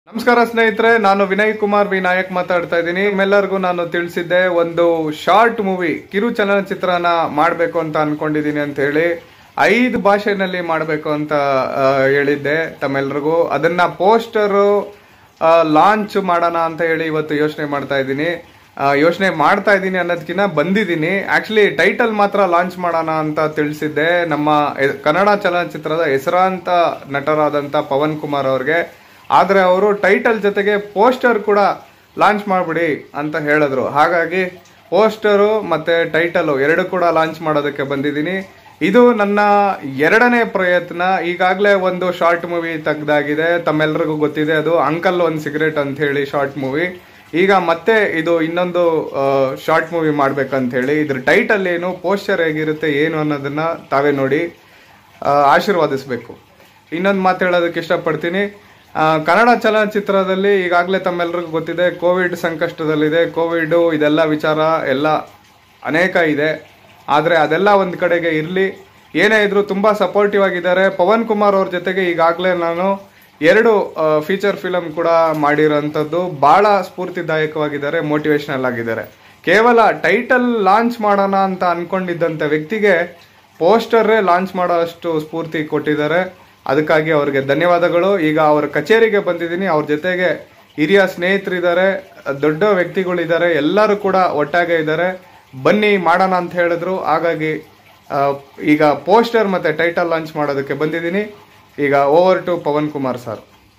ನಮಸ್ಕಾರ ಸ್ನೇಹಿತರೆ ನಾನು ವಿನಯ್ ಕುಮಾರ್ ವಿ ನಾಯಕ್ ಮಾತಾಡ್ತಾ ಇದ್ದೀನಿ ನಿಮ್ಮೆಲ್ಲರಿಗೂ ನಾನು ತಿಳಿಸಿದ್ದೆ ಒಂದು ಶಾರ್ಟ್ ಮೂವಿ ಕಿರು ಚಲನಚಿತ್ರನ ಮಾಡಬೇಕು ಅಂತ ಅನ್ಕೊಂಡಿದ್ದೀನಿ ಅಂತ ಹೇಳಿ ಐದು ಭಾಷೆನಲ್ಲಿ ಮಾಡಬೇಕು ಅಂತ ಆ, ಹೇಳಿದ್ದೆ ತಮ್ಮೆಲ್ರಿಗೂ ಅದನ್ನ ಪೋಸ್ಟರು ಲಾಂಚ್ ಮಾಡೋಣ ಅಂತ ಹೇಳಿ ಇವತ್ತು ಯೋಚನೆ ಮಾಡ್ತಾ ಇದ್ದೀನಿ ಯೋಚನೆ ಮಾಡ್ತಾ ಇದ್ದೀನಿ ಅನ್ನೋದಕ್ಕಿಂತ ಬಂದಿದ್ದೀನಿ ಆಕ್ಚುಲಿ ಟೈಟಲ್ ಮಾತ್ರ ಲಾಂಚ್ ಮಾಡೋಣ ಅಂತ ತಿಳಿಸಿದ್ದೆ ನಮ್ಮ ಎ- ಕನ್ನಡ ಚಲನಚಿತ್ರದ ಹೆಸರಾಂತ ನಟರಾದಂಥ ಪವನ್ ಕುಮಾರ್ ಅವ್ರಿಗೆ ಆದರೆ ಅವರು ಟೈಟಲ್ ಜೊತೆಗೆ ಪೋಸ್ಟರ್ ಕೂಡ ಲಾಂಚ್ ಮಾಡಿಬಿಡಿ ಅಂತ ಹೇಳಿದ್ರು ಹಾಗಾಗಿ ಪೋಸ್ಟರು ಮತ್ತೆ ಟೈಟಲು ಎರಡು ಕೂಡ ಲಾಂಚ್ ಮಾಡೋದಕ್ಕೆ ಬಂದಿದ್ದೀನಿ ಇದು ನನ್ನ ಎರಡನೇ ಪ್ರಯತ್ನ ಈಗಾಗಲೇ ಒಂದು ಶಾರ್ಟ್ ಮೂವಿ ತೆಗ್ದಾಗಿದೆ ತಮ್ಮೆಲ್ರಿಗೂ ಗೊತ್ತಿದೆ ಅದು ಅಂಕಲ್ ಒಂದು ಸಿಗರೇಟ್ ಅಂತ ಹೇಳಿ ಶಾರ್ಟ್ ಮೂವಿ ಈಗ ಮತ್ತೆ ಇದು ಇನ್ನೊಂದು ಶಾರ್ಟ್ ಮೂವಿ ಮಾಡ್ಬೇಕಂತ ಹೇಳಿ ಇದ್ರ ಟೈಟಲ್ ಏನು ಪೋಸ್ಟರ್ ಹೇಗಿರುತ್ತೆ ಏನು ಅನ್ನೋದನ್ನ ತಾವೇ ನೋಡಿ ಆ, ಆಶೀರ್ವಾದಿಸ್ಬೇಕು ಇನ್ನೊಂದು ಮಾತು ಹೇಳೋದಕ್ಕೆ ಇಷ್ಟಪಡ್ತೀನಿ ಆ, ಕನ್ನಡ ಚಲನಚಿತ್ರದಲ್ಲಿ ಈಗಾಗಲೇ ತಮ್ಮೆಲ್ಲರಿಗೂ ಗೊತ್ತಿದೆ ಕೋವಿಡ್ ಸಂಕಷ್ಟದಲ್ಲಿದೆ ಕೋವಿಡ್ ಇದೆಲ್ಲ ವಿಚಾರ ಎಲ್ಲ ಅನೇಕ ಇದೆ ಆದರೆ ಅದೆಲ್ಲ ಒಂದು ಕಡೆಗೆ ಇರಲಿ ಏನೇ ಇದ್ರು ತುಂಬ ಸಪೋರ್ಟಿವ್ ಆಗಿದ್ದಾರೆ ಪವನ್ ಕುಮಾರ್ ಅವ್ರ ಜೊತೆಗೆ ಈಗಾಗಲೇ ನಾನು ಎರಡು ಫೀಚರ್ ಫಿಲಮ್ ಕೂಡ ಮಾಡಿರೋಂಥದ್ದು ಭಾಳ ಸ್ಫೂರ್ತಿದಾಯಕವಾಗಿದ್ದಾರೆ ಮೋಟಿವೇಶನಲ್ ಆಗಿದ್ದಾರೆ ಕೇವಲ ಟೈಟಲ್ ಲಾಂಚ್ ಮಾಡೋಣ ಅಂತ ಅನ್ಕೊಂಡಿದ್ದಂಥ ವ್ಯಕ್ತಿಗೆ ಪೋಸ್ಟರೇ ಲಾಂಚ್ ಮಾಡೋ ಅಷ್ಟು ಸ್ಫೂರ್ತಿ ಕೊಟ್ಟಿದ್ದಾರೆ ಅದಕ್ಕಾಗಿ ಅವ್ರಿಗೆ ಧನ್ಯವಾದಗಳು ಈಗ ಅವ್ರ ಕಚೇರಿಗೆ ಬಂದಿದ್ದೀನಿ ಅವ್ರ ಜೊತೆಗೆ ಹಿರಿಯ ಸ್ನೇಹಿತರಿದ್ದಾರೆ ದೊಡ್ಡ ವ್ಯಕ್ತಿಗಳಿದ್ದಾರೆ ಎಲ್ಲರೂ ಕೂಡ ಒಟ್ಟಾಗೆ ಇದ್ದಾರೆ ಬನ್ನಿ ಮಾಡೋಣ ಅಂತ ಹೇಳಿದ್ರು ಹಾಗಾಗಿ ಆ, ಈಗ ಪೋಸ್ಟರ್ ಮತ್ತೆ ಟೈಟಲ್ ಲಾಂಚ್ ಮಾಡೋದಕ್ಕೆ ಬಂದಿದ್ದೀನಿ ಈಗ over to Pavan Kumar sir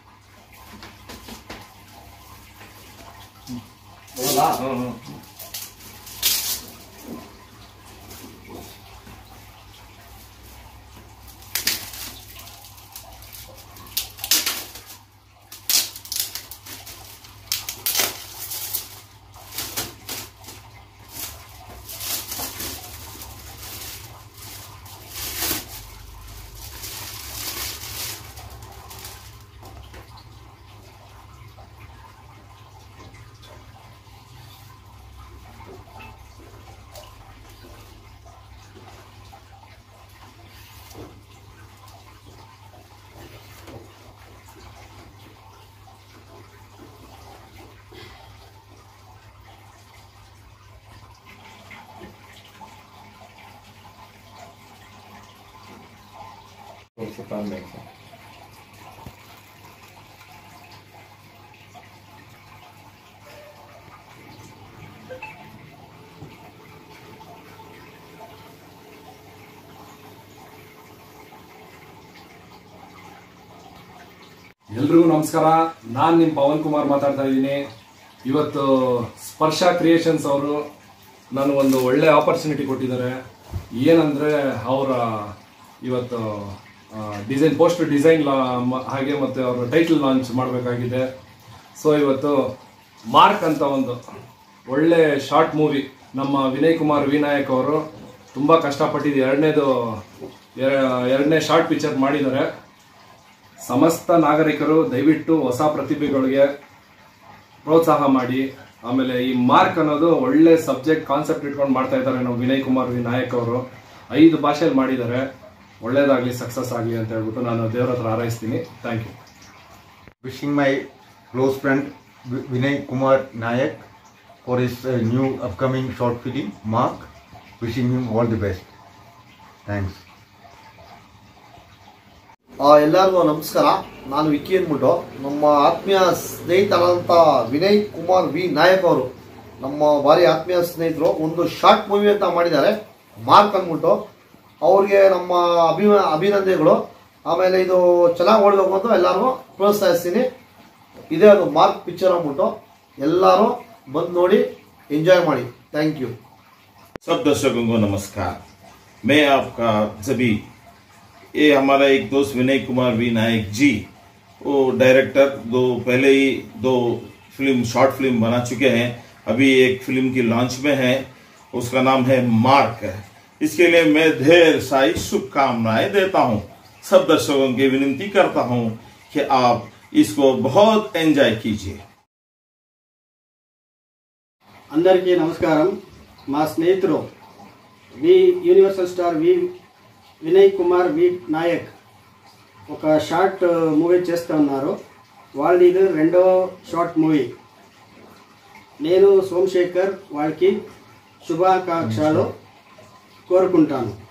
ಎಲ್ರಿಗೂ ನಮಸ್ಕಾರ ನಾನು ನಿಮ್ಮ ಪವನ್ ಕುಮಾರ್ ಮಾತಾಡ್ತಾ ಇದ್ದೀನಿ ಇವತ್ತು ಸ್ಪರ್ಶ ಕ್ರಿಯೇಷನ್ಸ್ ಅವರು ನನಗೆ ಒಂದು ಒಳ್ಳೆ ಆಪರ್ಚುನಿಟಿ ಕೊಟ್ಟಿದ್ದಾರೆ ಏನಂದರೆ ಅವರ ಇವತ್ತು ಡಿಸೈನ್ ಪೋಸ್ಟ್ ಡಿಸೈನ್ ಹಾಗೆ ಮತ್ತು ಅವರ ಟೈಟಲ್ ಲಾಂಚ್ ಮಾಡಬೇಕಾಗಿದೆ ಸೊ ಇವತ್ತು ಮಾರ್ಕ್ ಅಂತ ಒಂದು ಒಳ್ಳೆ ಶಾರ್ಟ್ ಮೂವಿ ನಮ್ಮ ವಿನಯ್ ಕುಮಾರ್ ವಿನಾಯಕ್ ಅವರು ತುಂಬ ಕಷ್ಟಪಟ್ಟಿದ್ದು ಎರಡನೇದು ಎರಡನೇ ಶಾರ್ಟ್ ಪಿಕ್ಚರ್ ಮಾಡಿದ್ದಾರೆ ಸಮಸ್ತ ನಾಗರಿಕರು ದಯವಿಟ್ಟು ಹೊಸ ಪ್ರತಿಭೆಗಳಿಗೆ ಪ್ರೋತ್ಸಾಹ ಮಾಡಿ ಆಮೇಲೆ ಈ ಮಾರ್ಕ್ ಅನ್ನೋದು ಒಳ್ಳೆ ಸಬ್ಜೆಕ್ಟ್ ಕಾನ್ಸೆಪ್ಟ್ ಇಟ್ಕೊಂಡು ಮಾಡ್ತಾ ಇದ್ದಾರೆ ನಮ್ಮ ವಿನಯ್ ಕುಮಾರ್ ವಿ ನಾಯಕ್ ಅವರು ಐದು ಭಾಷೆಯಲ್ಲಿ ಮಾಡಿದ್ದಾರೆ ಒಳ್ಳೇದಾಗ್ಲಿ ಸಕ್ಸಸ್ ಆಗಲಿ ಅಂತ ಹೇಳ್ಬಿಟ್ಟು ನಾನು ದೇವರ ಹತ್ರ ಹಾರೈಸ್ತೀನಿ thank you wishing my close friend Vi- Vinay Kumar Nayak for his uh, new upcoming short film, Mark. Wishing him all the best. Thanks. ಆ, ಎಲ್ಲರಿಗೂ ನಮಸ್ಕಾರ ನಾನು ವಿಕ್ಕಿ ಅಂದ್ಬಿಟ್ಟು ನಮ್ಮ ಆತ್ಮೀಯ ಸ್ನೇಹಿತರಾದಂಥ ವಿನಯ್ ಕುಮಾರ್ ವಿ ನಾಯಕ್ ಅವರು ನಮ್ಮ ಭಾರಿ ಆತ್ಮೀಯ ಸ್ನೇಹಿತರು ಒಂದು ಶಾರ್ಟ್ ಮೂವಿ ಅಂತ ಮಾಡಿದ್ದಾರೆ ಮಾರ್ಕ್ ಅಂದ್ಬಿಟ್ಟು ಅವ್ರಿಗೆ ನಮ್ಮ ಅಭಿ ಅಭಿನಂದನೆಗಳು ಆಮೇಲೆ ಇದು ಚೆನ್ನಾಗಿ ಓಡಬೇಕು ಅಂತ ಎಲ್ಲರಿಗೂ ಪ್ರೋತ್ಸಾಹಿಸ್ತೀನಿ ಇದೇ ಅದು ಮಾರ್ಕ್ ಪಿಕ್ಚರ್ ಅಂದ್ಬಿಟ್ಟು ಎಲ್ಲರೂ ಬಂದು ನೋಡಿ ಎಂಜಾಯ್ ಮಾಡಿ ಥ್ಯಾಂಕ್ ಯು सब दर्शकों को नमस्कार मैं आपका सभी ये हमारा एक दोस्त विनय कुमार वी नायक जी वो डायरेक्टर दो पहले ही दो फिल्म शॉर्ट फिल्म बना चुके हैं अभी एक फिल्म की लॉन्च में है उसका नाम है मार्क इसके लिए मैं ढेर सारी शुभकामनाएं देता हूं सब दर्शकों की विनती करता हूं कि आप इसको बहुत एंजॉय कीजिए అందరికీ నమస్కారం మా స్నేహితులు V universal star V Vinay Kumar V Nayak ఒక షార్ట్ మూవీ చేస్తూ ఉన్నారు వాళ్ళది ఇది రెండో షార్ట్ మూవీ నేను సోమశేఖర్ వాళ్ళకి శుభాకాంక్షలు కోరుకుంటాను